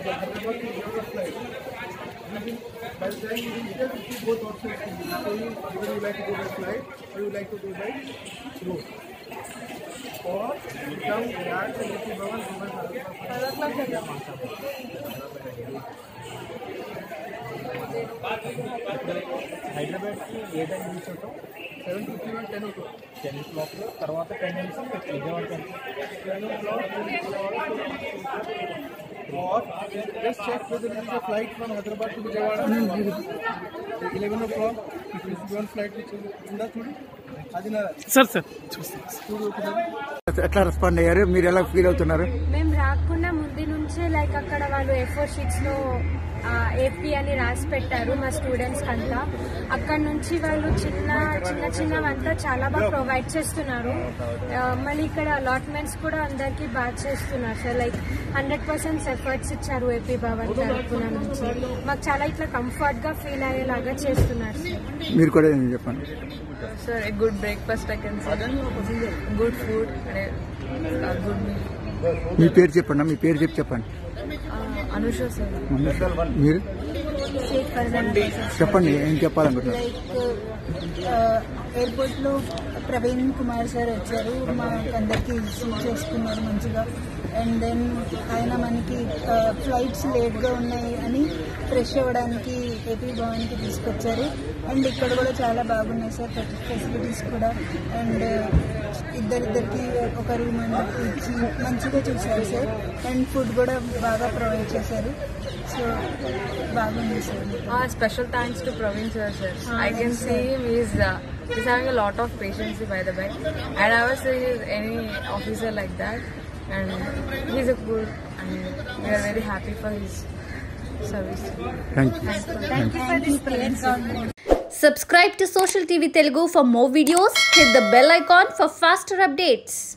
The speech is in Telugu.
Hyderabad to Yoga flight. You will, by the time you reach there, you see both options. to you. So you, whether you like to go by flight or you like to go by road. Or you come back to Niti Bhavan, go by Hyderabad. హైదరాబాద్కి ఏ టైం రీచ్ అవుతాం Seven fifty one, ten o'clock. Ten లోపల తర్వాత టెన్ నుంచి Vijayawada Ten o'clock, or just check whether there is a flight from Hyderabad to Vijayawada. Eleven o'clock, if there is one flight which is in the చూడు అది నా సార్ సార్ చూస్తాం చూడు ఒకసారి ఎట్లా రెస్పాండ్ అయ్యారు మీరు ఎలా ఫీల్ అవుతున్నారు మేము రాకుండా ముందు నుంచే లైక్ అక్కడ వాళ్ళు ఎఫోర్ షీట్స్ లో ఏపీ అని రాసి పెట్టారు మా స్టూడెంట్స్ అంతా అక్కడ నుంచి వాళ్ళు చిన్న చిన్న చిన్నవంతా చాలా బాగా ప్రొవైడ్ చేస్తున్నారు ఆ, మళ్ళీ ఇక్కడ అలాట్మెంట్స్ కూడా అందరికీ బాగా చేస్తున్నారు sir like hundred percent efforts ఇచ్చారు ఏపీ భవన్ తరఫున నుంచి మాకు చాలా ఇట్లా కంఫర్ట్ గా ఫీల్ అయ్యేలాగా చేస్తున్నారు సార్ మీరు కూడా ఏం చెప్పండి Sir, a good breakfast I can say. Good food and a, a good meal. మీ పేరు చెప్పండి మీ పేరు చెప్పి చెప్పండి Uh, Anusha sir. మీరు సేఫ్ పర్సన్ చెప్పండి ఏం చెప్పాలనుకుంటున్నారు ఎయిర్పోర్ట్ లో ప్రవీణ్ కుమార్ సార్ వచ్చారు మాకు అందరికి రిసీవ్ చేసుకున్నారు మంచిగా అండ్ దెన్ ఆయన మనకి ఫ్లైట్స్ లేట్ గా ఉన్నాయి అని ఫ్రెష్ అవ్వడానికి ఏపీ భవన్కి తీసుకొచ్చారు అండ్ ఇక్కడ కూడా చాలా బాగున్నాయి సార్ ఫెసిలిటీస్ కూడా అండ్ ఇద్దరిద్దరికి ఒక రూమ్ అన్నట్టు ఇచ్చి మంచిగా చూశారు సార్ అండ్ ఫుడ్ కూడా బాగా ప్రొవైడ్ చేశారు సో బాగుంది sir Uh, special thanks to Praveen sir. sir. I can see him. He's uh, he's having a lot of patience by the way. I never see any officer like that, and he's a good. I mean, we are very happy for his service. Thank you thank you for this great government Subscribe to Social TV Telugu for more videos. Hit the bell icon for faster updates.